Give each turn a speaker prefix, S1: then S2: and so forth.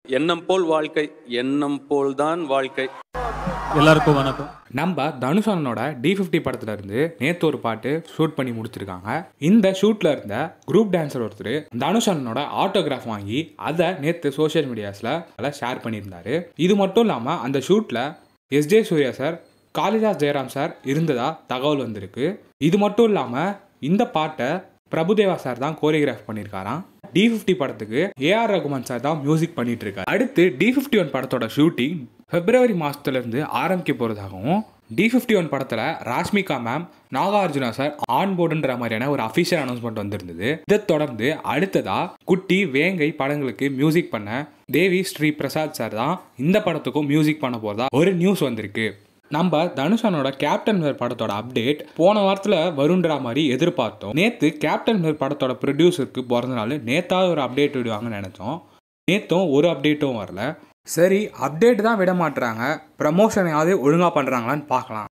S1: எண்ணம் போல் வாழ்க்கை எண்ணம் போல் தான் வாழ்க்கை
S2: எல்லாருக்கும் வணக்கம்
S3: நம்ம தனுஷ் அண்ணனோட டி ஃபிஃப்டி படத்துல இருந்து நேத்து ஒரு பாட்டு ஷூட் பண்ணி முடிச்சிருக்காங்க இந்த ஷூட்ல இருந்த குரூப் டான்சர் ஒருத்தர் தனுஷ் அண்ணனோட ஆட்டோகிராஃப் வாங்கி அதை நேத்து சோஷியல் மீடியாஸ்ல ஷேர் பண்ணியிருந்தாரு இது மட்டும் இல்லாம அந்த ஷூட்ல S J Suryah sir Kalidas Jayaram sir இருந்ததா தகவல் வந்திருக்கு இது மட்டும் இல்லாம இந்த பாட்டை பிரபுதேவா சார் தான் கோரியோகிராஃப் பண்ணியிருக்காராம் டி ஃபிஃப்டி படத்துக்கு ஏஆர் ரகுமான் சார் தான் மியூசிக் பண்ணிட்டு இருக்காரு அடுத்து டி ஃபிஃப்டி ஒன் படத்தோட ஷூட்டிங் பிப்ரவரி மாசத்துல இருந்து ஆரம்பிக்க போறதாகவும் டி ஃபிஃப்டி ஒன் படத்துல Rashmika ma'am Nagarjuna sir on போர்டுன்ற மாதிரியான ஒரு அஃபிஷியல் அனௌன்ஸ்மெண்ட் வந்திருந்தது இதை தொடர்ந்து அடுத்ததா குட்டி வேங்கை படங்களுக்கு மியூசிக் பண்ண தேவி ஸ்ரீ பிரசாத் சார் தான் இந்த படத்துக்கும் மியூசிக் பண்ண போறதா ஒரு நியூஸ் வந்திருக்கு நம்ம தனுஷனோட கேப்டன் மிர் படத்தோட அப்டேட் போன வாரத்தில் வருன்ற மாதிரி எதிர்பார்த்தோம் நேற்று கேப்டன் மிர் படத்தோட ப்ரொடியூசருக்கு பிறந்த நாள் நேத்தாவது ஒரு அப்டேட் விடுவாங்கன்னு நினச்சோம் நேற்றும் ஒரு அப்டேட்டும் வரல சரி அப்டேட் தான் விட மாட்டுறாங்க ப்ரமோஷனையாவது ஒழுங்காக பண்ணுறாங்களான்னு பார்க்கலாம்